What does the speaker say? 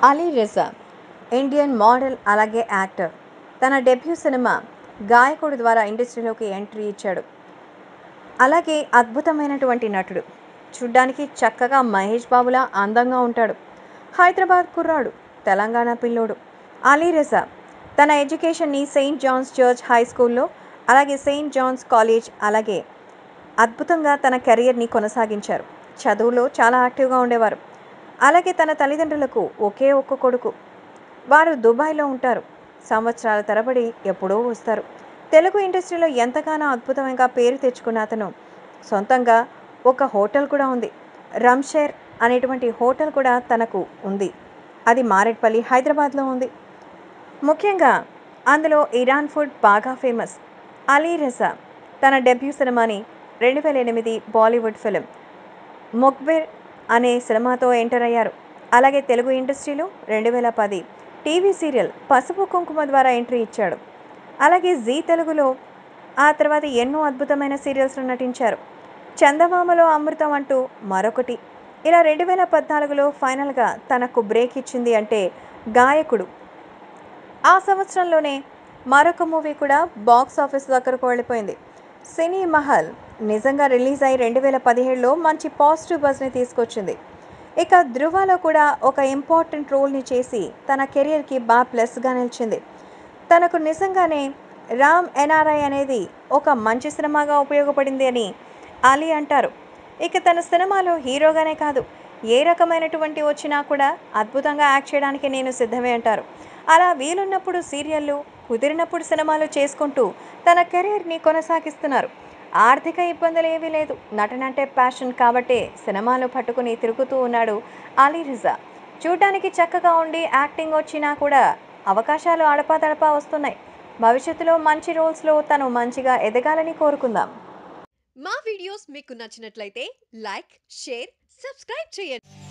Ali Reza Indian model అలాగే actor తన debut సినిమా గాయకుడు ద్వారా ఇండస్ట్రీలోకి ఎంట్రీ ఇచ్చాడు అలాగే అద్భుతమైనటువంటి నటుడు చూడ్డానికి చక్కగా మహేష్ బాబులా అందంగా ఉంటాడు హైదరాబాద్ కుర్రాడు తెలంగాణ పిల్లోడు అలీ రెజా తన ఎడ్యుకేషన్ని సెయింట్ జాన్స్ చర్చ్ హై స్కూల్లో అలాగే సెయింట్ జాన్స్ కాలేజ్ అలాగే అద్భుతంగా తన కెరియర్ని కొనసాగించారు చదువులో చాలా యాక్టివ్గా ఉండేవారు అలాగే తన తల్లిదండ్రులకు ఒకే ఒక్క కొడుకు వారు దుబాయ్లో ఉంటారు సంవత్సరాల తరబడి ఎప్పుడో వస్తారు తెలుగు ఇండస్ట్రీలో ఎంతగానో అద్భుతంగా పేరు తెచ్చుకున్న అతను సొంతంగా ఒక హోటల్ కూడా ఉంది రమ్షేర్ అనేటువంటి హోటల్ కూడా తనకు ఉంది అది మారేడ్పల్లి హైదరాబాద్లో ఉంది ముఖ్యంగా అందులో ఇరాన్ ఫుడ్ బాగా ఫేమస్ అలీ రెజా తన డెబ్యూ సినిమాని రెండు వేల ఎనిమిది బాలీవుడ్ ఫిలిం మొక్బిర్ అనే సినిమాతో ఎంటర్ అయ్యారు అలాగే తెలుగు ఇండస్ట్రీలో రెండు వేల పది టీవీ సీరియల్ పసుపు కుంకుమ ద్వారా ఎంట్రీ ఇచ్చాడు అలాగే జీ తెలుగులో ఆ తర్వాత ఎన్నో అద్భుతమైన సీరియల్స్లో నటించారు చందమామలో అమృతం అంటూ మరొకటి ఇలా రెండు వేల పద్నాలుగులో ఫైనల్గా తనకు బ్రేక్ ఇచ్చింది అంటే గాయకుడు ఆ సంవత్సరంలోనే మరొక మూవీ కూడా బాక్స్ ఆఫీస్ దగ్గరకు వెళ్ళిపోయింది సినీ మహల్ నిజంగా రిలీజ్ అయి రెండు వేల పదిహేడులో మంచి పాజిటివ్ బజ్ని తీసుకొచ్చింది ఇక ధృవలో కూడా ఒక ఇంపార్టెంట్ రోల్ని చేసి తన కెరియర్కి బాగా ప్లస్గా నిలిచింది తనకు నిజంగానే రామ్ ఎన్ఆర్ఐ అనేది ఒక మంచి సినిమాగా ఉపయోగపడింది అని అలీ అంటారు ఇక తన సినిమాలో హీరోగానే కాదు ఏ రకమైనటువంటి వచ్చినా కూడా అద్భుతంగా యాక్ట్ చేయడానికి నేను సిద్ధమే అంటారు అలా వీలున్నప్పుడు సీరియళ్ళు కుదిరినప్పుడు సినిమాలు చేసుకుంటూ తన కెరీర్ని కొనసాగిస్తున్నారు ఆర్థిక ఇబ్బందులు ఏమీ లేదు నటన అంటే ప్యాషన్ కాబట్టే సినిమాలు పట్టుకుని తిరుగుతూ ఉన్నాడు అలీ రిజా చూడటానికి చక్కగా ఉండి యాక్టింగ్ వచ్చినా కూడా అవకాశాలు అడపాదడపా వస్తున్నాయి భవిష్యత్తులో మంచి రోల్స్లో తను మంచిగా ఎదగాలని కోరుకుందాం మా వీడియోస్ మీకు నచ్చినట్లయితే లైక్ షేర్ సబ్స్క్రైబ్ చేయండి